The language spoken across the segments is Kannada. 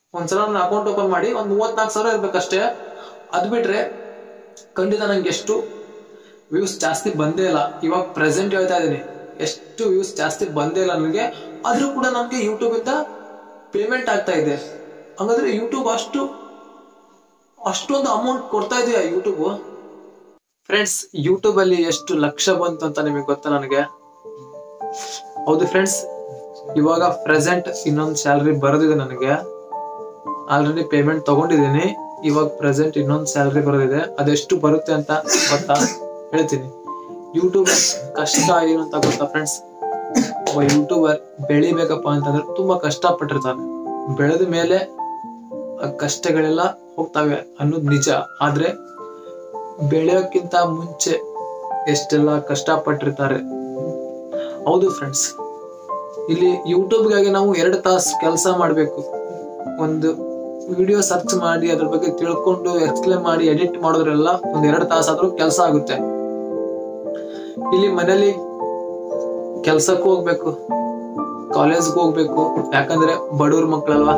ಒಂದ್ಸಲ ನನ್ನ ಅಕೌಂಟ್ ಓಪನ್ ಮಾಡಿ ಒಂದ್ ಮೂವತ್ನಾಲ್ಕು ಸಾವಿರ ಇರ್ಬೇಕಷ್ಟೇ ಅದ್ ಬಿಟ್ರೆ ಖಂಡಿತ ನಂಗೆ ಎಷ್ಟು ವ್ಯೂಸ್ ಜಾಸ್ತಿ ಬಂದೇ ಇಲ್ಲ ಇವಾಗ ಪ್ರೆಸೆಂಟ್ ಹೇಳ್ತಾ ಇದ್ದೀನಿ ಎಷ್ಟು ವ್ಯೂಸ್ ಜಾಸ್ತಿ ಬಂದೇ ಇಲ್ಲ ನನಗೆ ಆದ್ರೂ ಕೂಡ ನನಗೆ ಯೂಟ್ಯೂಬ್ ಇಂದ ಪೇಮೆಂಟ್ ಆಗ್ತಾ ಇದೆ ಹಂಗಂದ್ರೆ ಯೂಟ್ಯೂಬ್ ಅಷ್ಟು ಅಷ್ಟೊಂದು ಅಮೌಂಟ್ ಕೊಡ್ತಾ ಇದೆಯಾ ಯೂಟ್ಯೂಬ್ ಫ್ರೆಂಡ್ಸ್ ಯೂಟ್ಯೂಬ್ ಅಲ್ಲಿ ಎಷ್ಟು ಲಕ್ಷ ಬಂತು ಅಂತ ನಿಮಗೆ ಗೊತ್ತಾ ನನಗೆ ಹೌದು ಫ್ರೆಂಡ್ಸ್ ಇವಾಗ ಪ್ರೆಸೆಂಟ್ ಇನ್ನೊಂದು ಸ್ಯಾಲ್ರಿ ಬರೋದಿದೆ ನನಗೆ ಆಲ್ರೆಡಿ ಪೇಮೆಂಟ್ ತಗೊಂಡಿದ್ದೀನಿ ಇವಾಗ ಪ್ರೆಸೆಂಟ್ ಇನ್ನೊಂದು ಸ್ಯಾಲ್ರಿ ಬರೋದಿದೆ ಅದೆಷ್ಟು ಬರುತ್ತೆ ಅಂತ ಗೊತ್ತಾ ಹೇಳ್ತೀನಿ ಯೂಟ್ಯೂಬ್ ಕಷ್ಟ ಏನು ಅಂತ ಗೊತ್ತಾ ಫ್ರೆಂಡ್ಸ್ ಒಬ್ಬ ಯೂಟ್ಯೂಬರ್ ಬೆಳಿಬೇಕಪ್ಪ ಅಂತಂದ್ರೆ ತುಂಬಾ ಕಷ್ಟ ಪಟ್ಟಿರ್ತಾನೆ ಬೆಳೆದ ಮೇಲೆ ಆ ಕಷ್ಟಗಳೆಲ್ಲ ಹೋಗ್ತವೆ ಅನ್ನೋದು ನಿಜ ಆದ್ರೆ ಬೆಳೆಯೋಕ್ಕಿಂತ ಮುಂಚೆ ಎಷ್ಟೆಲ್ಲ ಕಷ್ಟಪಟ್ಟಿರ್ತಾರೆ ಹೌದು ಫ್ರೆಂಡ್ಸ್ ಇಲ್ಲಿ ಯೂಟ್ಯೂಬ್ಗಾಗಿ ನಾವು ಎರಡು ತಾಸು ಕೆಲಸ ಮಾಡಬೇಕು ಒಂದು ವಿಡಿಯೋ ಸರ್ಚ್ ಮಾಡಿ ಅದ್ರ ಬಗ್ಗೆ ತಿಳ್ಕೊಂಡು ಎಕ್ಸ್ಪ್ಲೇನ್ ಮಾಡಿ ಎಡಿಟ್ ಮಾಡೋದ್ರೆಲ್ಲ ಒಂದ್ ಎರಡು ತಾಸಾದ್ರೂ ಕೆಲಸ ಆಗುತ್ತೆ ಇಲ್ಲಿ ಮನೇಲಿ ಕೆಲ್ಸಕ್ಕೂ ಹೋಗ್ಬೇಕು ಕಾಲೇಜ್ಗೂ ಹೋಗ್ಬೇಕು ಯಾಕಂದ್ರೆ ಬಡವ್ರ ಮಕ್ಕಳಲ್ವಾ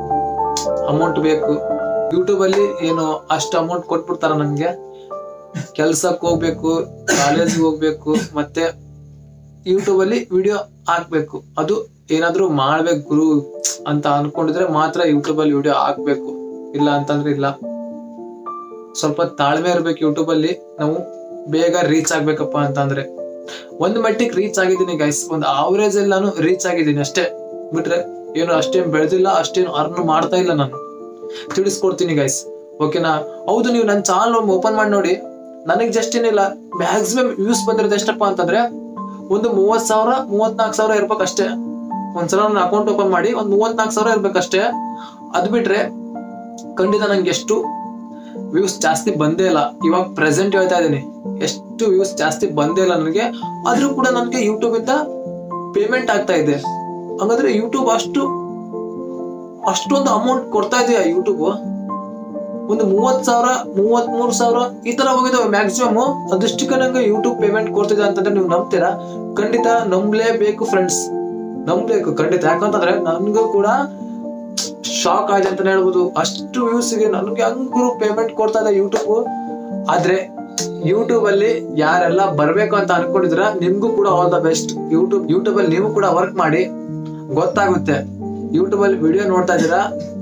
ಅಮೌಂಟ್ ಬೇಕು ಯೂಟ್ಯೂಬ್ ಅಲ್ಲಿ ಏನು ಅಷ್ಟು ಅಮೌಂಟ್ ಕೊಟ್ಬಿಡ್ತಾರ ನನ್ಗೆ ಕೆಲ್ಸಕ್ಕೆ ಹೋಗ್ಬೇಕು ಕಾಲೇಜ್ಗೆ ಹೋಗ್ಬೇಕು ಮತ್ತೆ ಯೂಟ್ಯೂಬ್ ಅಲ್ಲಿ ವಿಡಿಯೋ ಹಾಕ್ಬೇಕು ಅದು ಏನಾದ್ರೂ ಮಾಡ್ಬೇಕು ಗುರು ಅಂತ ಅನ್ಕೊಂಡಿದ್ರೆ ಮಾತ್ರ ಯೂಟ್ಯೂಬ್ ಅಲ್ಲಿ ವಿಡಿಯೋ ಹಾಕ್ಬೇಕು ಇಲ್ಲ ಅಂತಂದ್ರೆ ಇಲ್ಲ ಸ್ವಲ್ಪ ತಾಳ್ಮೆ ಇರ್ಬೇಕು ಯೂಟ್ಯೂಬ್ ಅಲ್ಲಿ ನಾವು ಬೇಗ ರೀಚ್ ಆಗ್ಬೇಕಪ್ಪ ಅಂತಂದ್ರೆ ಒಂದ್ ಮಟ್ಟಿಗೆ ರೀಚ್ ಆಗಿದ್ದೀನಿ ಗೈಸ್ ಒಂದು ಆವರೇಜ್ ಅಲ್ಲಿ ನಾನು ರೀಚ್ ಆಗಿದ್ದೀನಿ ಅಷ್ಟೇ ಬಿಟ್ರೆ ಏನು ಅಷ್ಟೇನು ಬೆಳೆದಿಲ್ಲ ಅಷ್ಟೇನು ಅರ್ನ್ ಮಾಡ್ತಾ ಇಲ್ಲ ನಾನು ತಿಳಿಸ್ಕೊಡ್ತೀನಿ ಗೈಸ್ ಓಕೆನಾ ಹೌದು ನೀವು ನನ್ನ ಚಾನಲ್ ಓಪನ್ ಮಾಡಿ ನೋಡಿ ನನಗೆ ಜಸ್ಟ್ ಏನಿಲ್ಲ ಮ್ಯಾಕ್ಸಿಮಮ್ ವ್ಯೂಸ್ ಬಂದಿರೋದು ಎಷ್ಟಪ್ಪ ಅಂತಂದ್ರೆ ಒಂದು ಮೂವತ್ ಸಾವಿರ ಮೂವತ್ನಾಲ್ಕು ಸಾವಿರ ಇರ್ಬೇಕಷ್ಟೇ ಒಂದ್ಸಲ ನನ್ನ ಅಕೌಂಟ್ ಓಪನ್ ಮಾಡಿ ಒಂದ್ ಮೂವತ್ನಾಲ್ಕು ಸಾವಿರ ಇರ್ಬೇಕಷ್ಟೇ ಅದ್ ಬಿಟ್ರೆ ಖಂಡಿತ ನಂಗೆ ಎಷ್ಟು ವ್ಯೂಸ್ ಜಾಸ್ತಿ ಬಂದೇ ಇಲ್ಲ ಇವಾಗ ಪ್ರೆಸೆಂಟ್ ಹೇಳ್ತಾ ಇದ್ದೀನಿ ಎಷ್ಟು ವ್ಯೂಸ್ ಜಾಸ್ತಿ ಬಂದೇ ಇಲ್ಲ ನನಗೆ ಆದ್ರೂ ಕೂಡ ನನಗೆ ಯೂಟ್ಯೂಬ್ ಇಂದ ಪೇಮೆಂಟ್ ಆಗ್ತಾ ಇದೆ ಹಂಗಂದ್ರೆ ಯೂಟ್ಯೂಬ್ ಅಷ್ಟು ಅಷ್ಟೊಂದು ಅಮೌಂಟ್ ಕೊಡ್ತಾ ಇದೆಯಾ ಯೂಟ್ಯೂಬ್ ಒಂದು ಮೂವತ್ ಸಾವಿರ ಮೂವತ್ ಮೂರ್ ಸಾವಿರ ಈ ತರ ಹೋಗಿದಾವೆ ಮ್ಯಾಕ್ಸಿಮಮ್ ಅದಷ್ಟಕ್ಕೆ ನಂಗೆ ಯೂಟ್ಯೂಬ್ ಪೇಮೆಂಟ್ ಕೊಡ್ತಿದೆ ಅಂತಂದ್ರೆ ನೀವು ನಂಬ್ತೀರಾ ಖಂಡಿತ ನಂಬಲೇಬೇಕು ಫ್ರೆಂಡ್ಸ್ ನಂಬಬೇಕು ಖಂಡಿತ ಯಾಕಂತಂದ್ರೆ ನನ್ಗೂ ಕೂಡ ಶಾಕ್ ಆಯ್ತು ಅಂತಾನೆ ಹೇಳ್ಬೋದು ಅಷ್ಟು ವ್ಯೂಸ್ ಗೆ ನನ್ಗೆ ಹಂಗೂ ಪೇಮೆಂಟ್ ಕೊಡ್ತಾ ಇದೆ ಯೂಟ್ಯೂಬ್ ಆದ್ರೆ ಯೂಟ್ಯೂಬ್ ಅಲ್ಲಿ ಯಾರೆಲ್ಲ ಬರ್ಬೇಕು ಅಂತ ಅನ್ಕೊಂಡಿದ್ರ ನಿಮ್ಗೂ ಕೂಡ all the best YouTube YouTube ಅಲ್ಲಿ ನೀವು ಕೂಡ ವರ್ಕ್ ಮಾಡಿ ಗೊತ್ತಾಗುತ್ತೆ ಯೂಟ್ಯೂಬ್ ಅಲ್ಲಿ ವಿಡಿಯೋ ನೋಡ್ತಾ ಇದೀರಾ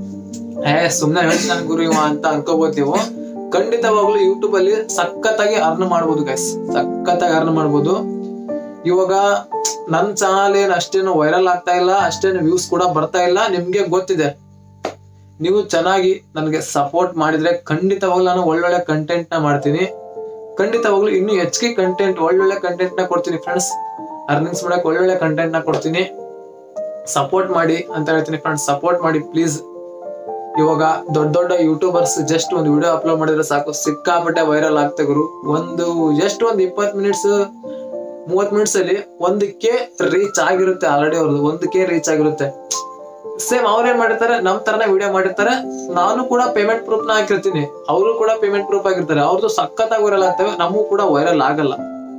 ಏ ಸುಮ್ನೆ ಹೇಳ್ತೀನಿ ನನ್ ಗುರು ಇವ ಅಂತ ಅನ್ಕೋಬಹುದು ನೀವು ಖಂಡಿತವಾಗ್ಲೂ ಯೂಟ್ಯೂಬ್ ಅಲ್ಲಿ ಸಖತ್ತಾಗಿ ಅರ್ನ್ ಮಾಡ್ಬೋದು ಗೈಸ್ ಸಖತ್ತಾಗಿ ಅರ್ನ್ ಮಾಡ್ಬೋದು ಇವಾಗ ನನ್ ಚಾನಲ್ ಏನ್ ಅಷ್ಟೇನು ವೈರಲ್ ಆಗ್ತಾ ಇಲ್ಲ ಅಷ್ಟೇನು ವ್ಯೂಸ್ ಕೂಡ ಬರ್ತಾ ಇಲ್ಲ ನಿಮ್ಗೆ ಗೊತ್ತಿದೆ ನೀವು ಚೆನ್ನಾಗಿ ನನಗೆ ಸಪೋರ್ಟ್ ಮಾಡಿದ್ರೆ ಖಂಡಿತವಾಗ್ಲೂ ನಾನು ಒಳ್ಳೊಳ್ಳೆ ಕಂಟೆಂಟ್ ನ ಮಾಡ್ತೀನಿ ಖಂಡಿತವಾಗ್ಲೂ ಇನ್ನು ಹೆಚ್ಚಿಗೆ ಕಂಟೆಂಟ್ ಒಳ್ಳೊಳ್ಳೆ ಕಂಟೆಂಟ್ ನ ಕೊಡ್ತೀನಿ ಫ್ರೆಂಡ್ಸ್ ಅರ್ನಿಂಗ್ಸ್ ಮಾಡಕ್ ಒಳ್ಳೊಳ್ಳೆ ಕಂಟೆಂಟ್ ನ ಕೊಡ್ತೀನಿ ಸಪೋರ್ಟ್ ಮಾಡಿ ಅಂತ ಹೇಳ್ತೀನಿ ಫ್ರೆಂಡ್ಸ್ ಸಪೋರ್ಟ್ ಮಾಡಿ ಪ್ಲೀಸ್ ಇವಾಗ ದೊಡ್ಡ ದೊಡ್ಡ ಯೂಟ್ಯೂಬರ್ಸ್ ಜಸ್ಟ್ ಒಂದು ವಿಡಿಯೋ ಅಪ್ಲೋಡ್ ಮಾಡಿದ್ರೆ ಸಾಕು ಸಿಕ್ಕಾಪಟ್ಟೆ ವೈರಲ್ ಆಗ್ತಾ ಗುರು ಒಂದು ಜಸ್ಟ್ ಒಂದು ಇಪ್ಪತ್ ಮಿನಿಟ್ಸ್ ಮೂವತ್ ಮಿನಿಟ್ಸ್ ಅಲ್ಲಿ ಒಂದಕ್ಕೆ ರೀಚ್ ಆಗಿರುತ್ತೆ ಆಲ್ರೆಡಿ ಅವ್ರದ್ದು ಒಂದಕ್ಕೆ ರೀಚ್ ಆಗಿರುತ್ತೆ ಸೇಮ್ ಅವ್ರ ಏನ್ ಮಾಡಿರ್ತಾರೆ ನಮ್ ತರನೇ ವಿಡಿಯೋ ಮಾಡಿರ್ತಾರೆ ನಾನು ಕೂಡ ಪೇಮೆಂಟ್ ಪ್ರೂಫ್ ನ ಹಾಕಿರ್ತೀನಿ ಅವರು ಕೂಡ ಪೇಮೆಂಟ್ ಪ್ರೂಫ್ ಆಗಿರ್ತಾರೆ ಅವ್ರದ್ದು ಸಖತ್ತಾಗಿ ವೈರಲ್ ಆಗ್ತವೆ ನಮಗೂ ಕೂಡ ವೈರಲ್ ಆಗಲ್ಲ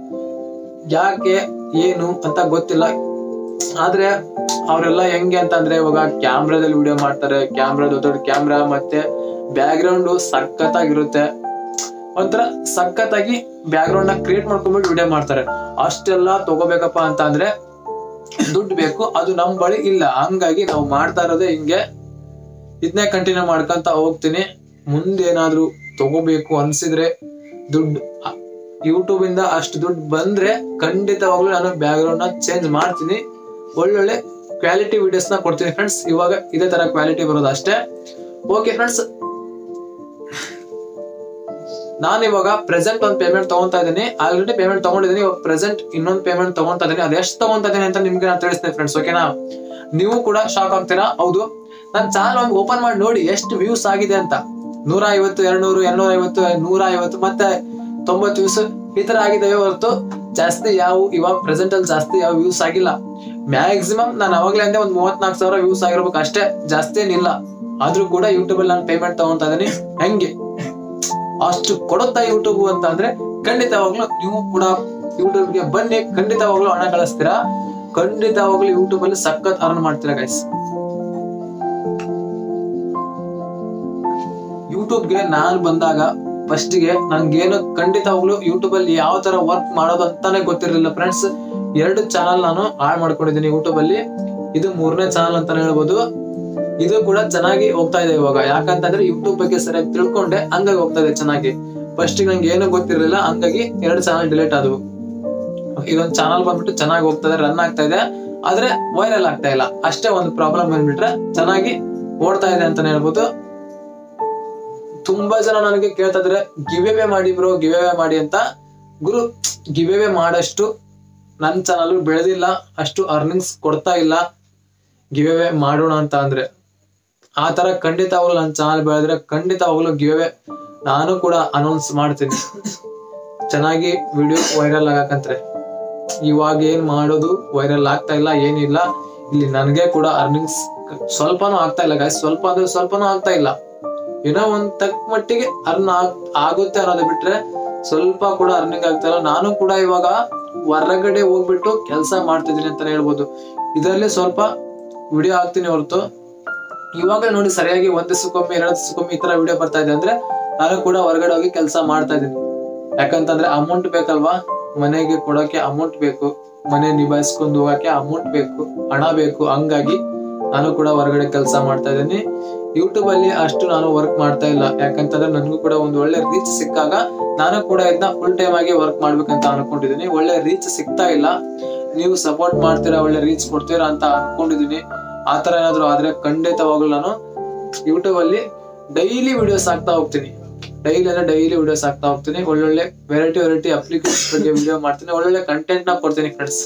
ಯಾಕೆ ಏನು ಅಂತ ಗೊತ್ತಿಲ್ಲ ಆದ್ರೆ ಅವರೆಲ್ಲ ಹೆಂಗೆ ಅಂತಂದ್ರೆ ಇವಾಗ ಕ್ಯಾಮ್ರಾದಲ್ಲಿ ವಿಡಿಯೋ ಮಾಡ್ತಾರೆ ಕ್ಯಾಮ್ರಾ ದೊಡ್ಡ ದೊಡ್ಡ ಕ್ಯಾಮ್ರಾ ಮತ್ತೆ ಬ್ಯಾಕ್ ಗ್ರೌಂಡ್ ಸಖತ್ತಾಗಿರುತ್ತೆ ಒಂಥರ ಸಖತ್ತಾಗಿ ಬ್ಯಾಕ್ ಗ್ರೌಂಡ್ ನ ಕ್ರಿಯೇಟ್ ಮಾಡ್ಕೊಂಡ್ಬಿಟ್ಟು ವಿಡಿಯೋ ಮಾಡ್ತಾರೆ ಅಷ್ಟೆಲ್ಲ ತಗೋಬೇಕಪ್ಪ ಅಂತ ಅಂದ್ರೆ ದುಡ್ಡು ಬೇಕು ಅದು ನಮ್ ಬಳಿ ಇಲ್ಲ ಹಂಗಾಗಿ ನಾವು ಮಾಡ್ತಾ ಇರೋದೇ ಹಿಂಗೆ ಇದನ್ನೇ ಕಂಟಿನ್ಯೂ ಮಾಡ್ಕೊಂತ ಹೋಗ್ತೀನಿ ಮುಂದೇನಾದ್ರೂ ತಗೋಬೇಕು ಅನ್ಸಿದ್ರೆ ದುಡ್ಡು ಯೂಟ್ಯೂಬ್ ಇಂದ ಅಷ್ಟು ದುಡ್ಡು ಬಂದ್ರೆ ಖಂಡಿತವಾಗ್ಲೂ ನಾನು ಬ್ಯಾಕ್ ಗ್ರೌಂಡ್ ನ ಚೇಂಜ್ ಮಾಡ್ತೀನಿ ಒಳ್ಳೊಳ್ಳೆ ಕ್ವಾಲಿಟಿ ವಿಡಿಯೋಸ್ ನ ಕೊಡ್ತೀನಿ ಫ್ರೆಂಡ್ಸ್ ಇವಾಗ ಇದೇ ತರ ಕ್ವಾಲಿಟಿ ಬರೋದು ಅಷ್ಟೇ ಓಕೆ ಫ್ರೆಂಡ್ಸ್ ನಾನು ಇವಾಗ ಪ್ರೆಸೆಂಟ್ ಒಂದು ಪೇಮೆಂಟ್ ತಗೊಂತಾ ಇದ್ದೀನಿ ಆಲ್ರೆಡಿ ಪೇಮೆಂಟ್ ತಗೊಂಡಿದ್ದೀನಿ ಇವಾಗ ಪ್ರೆಸೆಂಟ್ ಇನ್ನೊಂದು ಪೇಮೆಂಟ್ ತಗೊಂತಾ ಇದ್ದೀನಿ ಅದೆಷ್ಟು ತಗೊಂತಾ ಇದ್ದೀನಿ ಅಂತ ನಿಮ್ಗೆ ನಾನು ತಿಳಿಸ್ತೀನಿ ಫ್ರೆಂಡ್ಸ್ ಓಕೆನಾ ನೀವು ಕೂಡ ಶಾಕ್ ಆಗ್ತೀರಾ ಹೌದು ನನ್ನ ಚಾನಲ್ ಒಂದು ಓಪನ್ ಮಾಡಿ ನೋಡಿ ಎಷ್ಟು ವ್ಯೂಸ್ ಆಗಿದೆ ಅಂತ ನೂರ ಐವತ್ತು ಎರಡ್ನೂರು ಎರಡ್ನೂರ ಐವತ್ತು ನೂರ ಐವತ್ತು ಮತ್ತೆ ತೊಂಬತ್ತು ವ್ಯೂಸ್ ಈ ತರ ಆಗಿದಾವೆ ಹೊರತು ಜಾಸ್ತಿ ಯಾವ ಇವಾಗ ಪ್ರೆಸೆಂಟ್ ಅಲ್ಲಿ ಜಾಸ್ತಿ ಯಾವ ವ್ಯೂಸ್ ಆಗಿಲ್ಲ ಮ್ಯಾಕ್ಸಿಮಮ್ ನಾನು ಅವಾಗ್ಲೇ ಅಂದ್ರೆ ಒಂದ್ ಮೂವತ್ನಾಲ್ಕು ಸಾವಿರ ವ್ಯೂಸ್ ಆಗಿರ್ಬೇಕು ಅಷ್ಟೇ ಜಾಸ್ತಿ ಏನಿಲ್ಲ ಆದ್ರೂ ಕೂಡ ಯೂಟ್ಯೂಬ್ ಅಲ್ಲಿ ನಾನು ಪೇಮೆಂಟ್ ತಗೊಂತಾ ಇದೀನಿ ಹೆಂಗೆ ಅಷ್ಟು ಕೊಡುತ್ತಾ ಯೂಟ್ಯೂಬ್ ಅಂತ ಅಂದ್ರೆ ಖಂಡಿತವಾಗ್ಲೂ ನೀವು ಕೂಡ ಯೂಟ್ಯೂಬ್ ಗೆ ಬನ್ನಿ ಖಂಡಿತವಾಗ್ಲೂ ಹಣ ಗಳಿಸ್ತೀರಾ ಖಂಡಿತವಾಗ್ಲೂ ಯೂಟ್ಯೂಬ್ ಅಲ್ಲಿ ಸಖತ್ ಅರ್ನ್ ಮಾಡ್ತೀರಾ ಗೈಸ್ ಯೂಟ್ಯೂಬ್ಗೆ ನಾನು ಬಂದಾಗ ಫಸ್ಟ್ಗೆ ನನ್ಗೇನು ಖಂಡಿತವಾಗ್ಲು ಯೂಟ್ಯೂಬ್ ಅಲ್ಲಿ ಯಾವ ತರ ವರ್ಕ್ ಮಾಡೋದು ಅಂತಾನೆ ಗೊತ್ತಿರಲಿಲ್ಲ ಫ್ರೆಂಡ್ಸ್ ಎರಡು ಚಾನಲ್ ನಾನು ಹಾಳು ಮಾಡ್ಕೊಂಡಿದ್ದೀನಿ ಯೂಟ್ಯೂಬ್ ಅಲ್ಲಿ ಇದು ಮೂರನೇ ಚಾನಲ್ ಅಂತಾನೆ ಹೇಳ್ಬೋದು ಇದು ಕೂಡ ಚೆನ್ನಾಗಿ ಹೋಗ್ತಾ ಇದೆ ಇವಾಗ ಯಾಕಂತಂದ್ರೆ ಯೂಟ್ಯೂಬ್ ಬಗ್ಗೆ ಸರಿಯಾಗಿ ತಿಳ್ಕೊಂಡೆ ಹಂಗಾಗಿ ಹೋಗ್ತಾ ಇದೆ ಚೆನ್ನಾಗಿ ಫಸ್ಟ್ ನಂಗೆ ಏನು ಗೊತ್ತಿರಲಿಲ್ಲ ಹಂಗಾಗಿ ಎರಡು ಚಾನಲ್ ಡಿಲೀಟ್ ಆದವು ಇದೊಂದು ಚಾನಲ್ ಬಂದ್ಬಿಟ್ಟು ಚೆನ್ನಾಗಿ ಹೋಗ್ತದೆ ರನ್ ಆಗ್ತಾ ಇದೆ ಆದ್ರೆ ವೈರಲ್ ಆಗ್ತಾ ಇಲ್ಲ ಅಷ್ಟೇ ಒಂದು ಪ್ರಾಬ್ಲಮ್ ಬಂದ್ಬಿಟ್ರೆ ಚೆನ್ನಾಗಿ ಓಡ್ತಾ ಇದೆ ಅಂತಾನೆ ಹೇಳ್ಬೋದು ತುಂಬಾ ಜನ ನನಗೆ ಕೇಳ್ತಾ ಇದ್ರೆ ಗಿವೇವೆ ಮಾಡಿ ಬ್ರೋ ಗಿವೇವೆ ಮಾಡಿ ಅಂತ ಗುರು ಗಿವೇವೆ ಮಾಡಷ್ಟು ನನ್ನ ಚಾನಲ್ ಬೆಳೆದಿಲ್ಲ ಅಷ್ಟು ಅರ್ನಿಂಗ್ಸ್ ಕೊಡ್ತಾ ಇಲ್ಲ ಗಿವೇವೆ ಮಾಡೋಣ ಅಂತ ಅಂದ್ರೆ ಆ ತರ ಖಂಡಿತವಾಗ್ಲು ನನ್ನ ಚಾನಲ್ ಬೆಳೆದ್ರೆ ಖಂಡಿತವಾಗ್ಲು ಗಿವೇವೆ ನಾನು ಕೂಡ ಅನೌನ್ಸ್ ಮಾಡ್ತೀನಿ ಚೆನ್ನಾಗಿ ವಿಡಿಯೋ ವೈರಲ್ ಆಗಕಂತ್ರೆ ಇವಾಗ ಏನ್ ಮಾಡೋದು ವೈರಲ್ ಆಗ್ತಾ ಇಲ್ಲ ಏನಿಲ್ಲ ಇಲ್ಲಿ ನನಗೆ ಕೂಡ ಅರ್ನಿಂಗ್ಸ್ ಸ್ವಲ್ಪನೂ ಆಗ್ತಾ ಇಲ್ಲ ಗಾಯ್ಸ್ ಸ್ವಲ್ಪ ಅಂದ್ರೆ ಸ್ವಲ್ಪನೂ ಆಗ್ತಾ ಇಲ್ಲ ಏನೋ ಒಂದ್ ತಕ್ಕ ಮಟ್ಟಿಗೆ ಅರ್ನ್ ಆಗುತ್ತೆ ಅನ್ನೋದು ಬಿಟ್ರೆ ಸ್ವಲ್ಪ ಕೂಡ ಅರ್ನಿಂಗ್ ಆಗ್ತಾ ಇಲ್ಲ ನಾನು ಕೂಡ ಇವಾಗ ಹೊರಗಡೆ ಹೋಗ್ಬಿಟ್ಟು ಕೆಲಸ ಮಾಡ್ತಿದ್ದೀನಿ ಅಂತಾನೆ ಹೇಳ್ಬೋದು ಇದರಲ್ಲಿ ಸ್ವಲ್ಪ ವಿಡಿಯೋ ಹಾಕ್ತೀನಿ ಹೊರತು ಇವಾಗ ನೋಡಿ ಸರಿಯಾಗಿ ಒಂದ್ ದಿವಸಕ್ಕೊಮ್ಮೆ ಎರಡು ದಿವಸಕ್ಕೊಮ್ಮೆ ಈ ತರ ವಿಡಿಯೋ ಬರ್ತಾ ಇದೆ ಅಂದ್ರೆ ನಾನು ಕೂಡ ಹೊರಗಡೆ ಹೋಗಿ ಕೆಲಸ ಮಾಡ್ತಾ ಇದ್ದೀನಿ ಯಾಕಂತಂದ್ರೆ ಅಮೌಂಟ್ ಬೇಕಲ್ವಾ ಮನೆಗೆ ಕೊಡೋಕೆ ಅಮೌಂಟ್ ಬೇಕು ಮನೆ ನಿಭಾಯಿಸ್ಕೊಂಡು ಹೋಗಕ್ಕೆ ಅಮೌಂಟ್ ಬೇಕು ಹಣ ಬೇಕು ಹಂಗಾಗಿ ನಾನು ಕೂಡ ಹೊರಗಡೆ ಕೆಲಸ ಮಾಡ್ತಾ ಇದ್ದೀನಿ ಯೂಟ್ಯೂಬ್ ಅಲ್ಲಿ ಅಷ್ಟು ನಾನು ವರ್ಕ್ ಮಾಡ್ತಾ ಇಲ್ಲ ಯಾಕಂತಂದ್ರೆ ನನಗೂ ಕೂಡ ಒಂದು ಒಳ್ಳೆ ರೀಚ್ ಸಿಕ್ಕಾಗ ನಾನು ಕೂಡ ಇದನ್ನ ಫುಲ್ ಟೈಮ್ ಆಗಿ ವರ್ಕ್ ಮಾಡ್ಬೇಕಂತ ಅನ್ಕೊಂಡಿದ್ದೀನಿ ಒಳ್ಳೆ ರೀಚ್ ಸಿಗ್ತಾ ಇಲ್ಲ ನೀವು ಸಪೋರ್ಟ್ ಮಾಡ್ತೀರಾ ಒಳ್ಳೆ ರೀಚ್ ಕೊಡ್ತೀರಾ ಅಂತ ಅನ್ಕೊಂಡಿದೀನಿ ಆತರ ಏನಾದ್ರು ಆದ್ರೆ ಖಂಡಿತವಾಗ್ಲೂ ನಾನು ಯೂಟ್ಯೂಬ್ ಅಲ್ಲಿ ಡೈಲಿ ವಿಡಿಯೋಸ್ ಹಾಕ್ತಾ ಹೋಗ್ತೀನಿ ಡೈಲಿ ಅಂದ್ರೆ ಡೈಲಿ ವಿಡಿಯೋಸ್ ಹಾಕ್ತಾ ಹೋಗ್ತೀನಿ ಒಳ್ಳೊಳ್ಳೆ ವೆರೈಟಿ ವೆರೈಟಿ ಅಪ್ಲಿಕೇಶನ್ ಬಗ್ಗೆ ವಿಡಿಯೋ ಮಾಡ್ತೀನಿ ಒಳ್ಳೊಳ್ಳೆ ಕಂಟೆಂಟ್ ನ ಕೊಡ್ತೀನಿ ಫ್ರೆಂಡ್ಸ್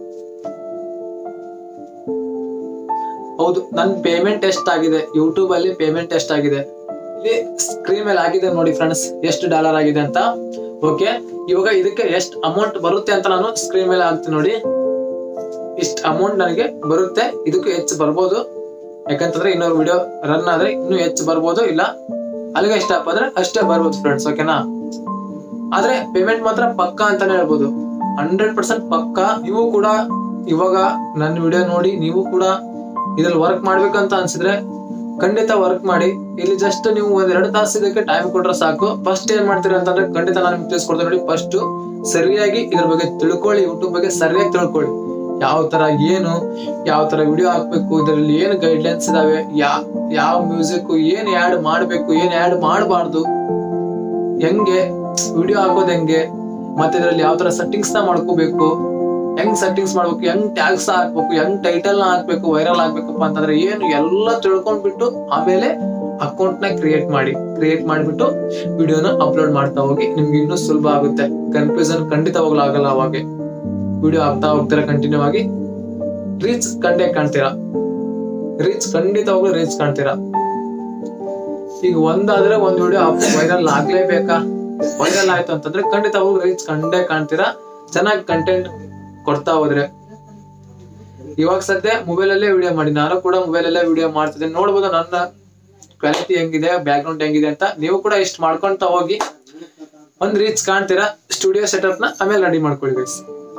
ಹೌದು ನನ್ ಪೇಮೆಂಟ್ ಎಷ್ಟಾಗಿದೆ ಯೂಟ್ಯೂಬ್ ಅಲ್ಲಿ ಪೇಮೆಂಟ್ ಎಷ್ಟಾಗಿದೆ ಇಲ್ಲಿ ಸ್ಕ್ರೀನ್ ಮೇಲೆ ಆಗಿದೆ ನೋಡಿ ಫ್ರೆಂಡ್ಸ್ ಎಷ್ಟು ಡಾಲರ್ ಆಗಿದೆ ಅಂತ ಓಕೆ ಇವಾಗ ಇದಕ್ಕೆ ಎಷ್ಟು ಅಮೌಂಟ್ ಬರುತ್ತೆ ಅಂತ ನಾನು ಸ್ಕ್ರೀನ್ ಮೇಲೆ ಹಾಕ್ತೀನಿ ನೋಡಿ ಇಷ್ಟ ಅಮೌಂಟ್ ನನಗೆ ಬರುತ್ತೆ ಇದಕ್ಕೂ ಹೆಚ್ಚು ಬರ್ಬೋದು ಯಾಕಂತಂದ್ರೆ ಇನ್ನೊಂದು ವಿಡಿಯೋ ರನ್ ಆದ್ರೆ ಇನ್ನೂ ಹೆಚ್ಚು ಬರ್ಬೋದು ಇಲ್ಲ ಅಲ್ಲಿಗೆ ಎಷ್ಟ ಅಂದ್ರೆ ಅಷ್ಟೇ ಬರ್ಬೋದು ಫ್ರೆಂಡ್ಸ್ ಓಕೆನಾ ಆದ್ರೆ ಪೇಮೆಂಟ್ ಮಾತ್ರ ಪಕ್ಕಾ ಅಂತಾನೆ ಹೇಳ್ಬೋದು ಹಂಡ್ರೆಡ್ ಪರ್ಸೆಂಟ್ ಪಕ್ಕಾ ನೀವು ಕೂಡ ಇವಾಗ ನನ್ನ ವಿಡಿಯೋ ನೋಡಿ ನೀವು ಕೂಡ ಇದ್ರಲ್ಲಿ ವರ್ಕ್ ಮಾಡ್ಬೇಕಂತ ಅನ್ಸಿದ್ರೆ ಖಂಡಿತ ವರ್ಕ್ ಮಾಡಿ ಇಲ್ಲಿ ಜಸ್ಟ್ ನೀವು ಒಂದ್ ಎರಡು ತಾಸು ಇದಕ್ಕೆ ಟೈಮ್ ಕೊಟ್ರೆ ಸಾಕು ಫಸ್ಟ್ ಏನ್ ಮಾಡ್ತೀರಾ ಅಂತಂದ್ರೆ ಖಂಡಿತ ನಾನು ನಿಮ್ಗೆ ತಿಳಿಸ್ಕೊಡ್ತೀನಿ ನೋಡಿ ಫಸ್ಟ್ ಸರಿಯಾಗಿ ಇದ್ರ ಬಗ್ಗೆ ತಿಳ್ಕೊಳ್ಳಿ ಯೂಟ್ಯೂಬ್ ಬಗ್ಗೆ ಸರಿಯಾಗಿ ತಿಳ್ಕೊಳ್ಳಿ ಯಾವ ತರ ಏನು ಯಾವ ತರ ವಿಡಿಯೋ ಹಾಕ್ಬೇಕು ಇದರಲ್ಲಿ ಏನು ಗೈಡ್ಲೈನ್ಸ್ ಇದಾವೆ ಯಾ ಯಾವ ಮ್ಯೂಸಿಕ್ ಏನ್ ಆಡ್ ಮಾಡ್ಬೇಕು ಏನ್ ಆಡ್ ಮಾಡಬಾರ್ದು ಹೆಂಗೆ ವಿಡಿಯೋ ಹಾಕೋದ್ ಹೆಂಗೆ ಮತ್ತೆ ಇದರಲ್ಲಿ ಯಾವ ತರ ಸೆಟ್ಟಿಂಗ್ಸ್ ನ ಮಾಡ್ಕೋಬೇಕು ಹೆಂಗ್ ಸೆಟ್ಟಿಂಗ್ಸ್ ಮಾಡ್ಬೇಕು ಹೆಂಗ್ ಟ್ಯಾಗ್ಸ್ ಹಾಕ್ಬೇಕು ಹೆಂಗ್ ಟೈಟಲ್ ನ ಹಾಕ್ಬೇಕು ವೈರಲ್ ಆಗ್ಬೇಕಪ್ಪ ಅಂತಂದ್ರೆ ಏನು ಎಲ್ಲ ತಿಳ್ಕೊಂಡ್ಬಿಟ್ಟು ಆಮೇಲೆ ಅಕೌಂಟ್ ನ ಕ್ರಿಯೇಟ್ ಮಾಡಿ ಕ್ರಿಯೇಟ್ ಮಾಡಿಬಿಟ್ಟು ವಿಡಿಯೋನ ಅಪ್ಲೋಡ್ ಮಾಡ್ತಾ ಹೋಗಿ ನಿಮ್ಗೆ ಇನ್ನೂ ಸುಲಭ ಆಗುತ್ತೆ ಕನ್ಫ್ಯೂಷನ್ ಖಂಡಿತವಾಗ್ಲೂ ಆಗಲ್ಲ ಅವಾಗೆ ವಿಡಿಯೋ ಆಗ್ತಾ ಹೋಗ್ತೀರಾ ಕಂಟಿನ್ಯೂ ಆಗಿ ರೀಚ್ ಕಂಡೇ ಕಾಣ್ತೀರಾ ರೀಚ್ ಖಂಡಿತವಾಗ್ಲೂ ರೀಚ್ ಕಾಣ್ತೀರಾ ಈಗ ಒಂದಾದ್ರೆ ಒಂದ್ ವಿಡಿಯೋ ವೈರಲ್ ಆಗ್ಲೇಬೇಕಾ ವೈರಲ್ ಆಯ್ತು ಅಂತಂದ್ರೆ ಖಂಡಿತವಾಗ್ಲೂ ರೀಚ್ ಕಂಡೇ ಕಾಣ್ತೀರಾ ಚೆನ್ನಾಗಿ ಕಂಟೆಂಟ್ ಕೊಡ್ತಾ ಹೋದ್ರೆ ಇವಾಗ ಸದ್ಯ ಮೊಬೈಲ್ ಅಲ್ಲೇ ವಿಡಿಯೋ ಮಾಡಿ ನಾನು ಕೂಡ ಮೊಬೈಲ್ ಅಲ್ಲೇ ವಿಡಿಯೋ ಮಾಡ್ತಿದ್ದೀನಿ ನೋಡ್ಬೋದು ನನ್ನ ಕ್ವಾಲಿಟಿ ಹೆಂಗಿದೆ ಬ್ಯಾಕ್ ಗ್ರೌಂಡ್ ಹೆಂಗಿದೆ ಅಂತ ನೀವು ಕೂಡ ಇಷ್ಟ ಮಾಡ್ಕೊಂತ ಹೋಗಿ ಒಂದ್ ರೀಚ್ ಕಾಣ್ತೀರಾ ಸ್ಟುಡಿಯೋ ಸೆಟಪ್ ನ ಆಮೇಲೆ ರೆಡಿ ಮಾಡ್ಕೊಳ್ಳಿ ಗೈಸ್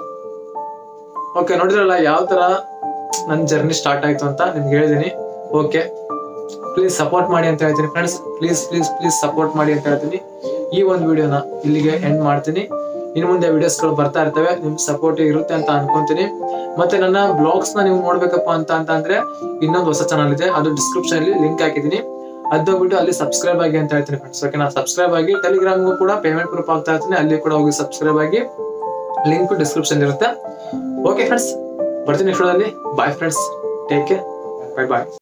ಓಕೆ ನೋಡಿದ್ರಲ್ಲ ಯಾವ ತರ ನನ್ನ ಜರ್ನಿ ಸ್ಟಾರ್ಟ್ ಆಯ್ತು ಅಂತ ನಿಮ್ಗೆ ಹೇಳಿದೀನಿ ಓಕೆ ಪ್ಲೀಸ್ ಸಪೋರ್ಟ್ ಮಾಡಿ ಅಂತ ಹೇಳ್ತೀನಿ friends please please please support ಮಾಡಿ ಅಂತ ಹೇಳ್ತೀನಿ ಈ ಒಂದು ವಿಡಿಯೋನ ಇಲ್ಲಿಗೆ ಎಂಡ್ ಮಾಡ್ತೀನಿ ಇನ್ನು ಮುಂದೆ ವಿಡಿಯೋಸ್ ಗಳು ಬರ್ತಾ ಇರ್ತವೆ ನಿಮ್ ಸಪೋರ್ಟ್ ಇರುತ್ತೆ ಅಂತ ಅನ್ಕೊಂತೀನಿ ಮತ್ತೆ ನನ್ನ ಬ್ಲಾಗ್ಸ್ ನ ನೀವು ನೋಡ್ಬೇಕಪ್ಪ ಅಂತ ಅಂತ ಅಂದ್ರೆ ಇನ್ನೊಂದು ಹೊಸ ಚಾನಲ್ ಇದೆ ಅದು ಡಿಸ್ಕ್ರಿಪ್ಷನ್ ಅಲ್ಲಿ ಲಿಂಕ್ ಹಾಕಿದೀನಿ ಅದ್ದೋಗ್ಬಿಟ್ಟು ಅಲ್ಲಿ ಸಬ್ಸ್ಕ್ರೈಬ್ ಆಗಿ ಅಂತ ಹೇಳ್ತೀನಿ ಫ್ರೆಂಡ್ಸ್ ಓಕೆನಾ ಸಬ್ಸ್ಕ್ರೈಬ್ ಆಗಿ ಟೆಲಿಗ್ರಾಮ್ಗೂ ಕೂಡ ಪೇಮೆಂಟ್ ಪ್ರೂಫ್ ಆಗ್ತಾ ಇರ್ತೀನಿ ಅಲ್ಲಿ ಕೂಡ ಹೋಗಿ ಸಬ್ಸ್ಕ್ರೈಬ್ ಆಗಿ ಲಿಂಕ್ ಡಿಸ್ಕ್ರಿಪ್ಷನ್ ಇರುತ್ತೆ ಓಕೆ ಫ್ರೆಂಡ್ಸ್ ಬರ್ತೀನಿ next bye friends take care bye ಬಾಯ್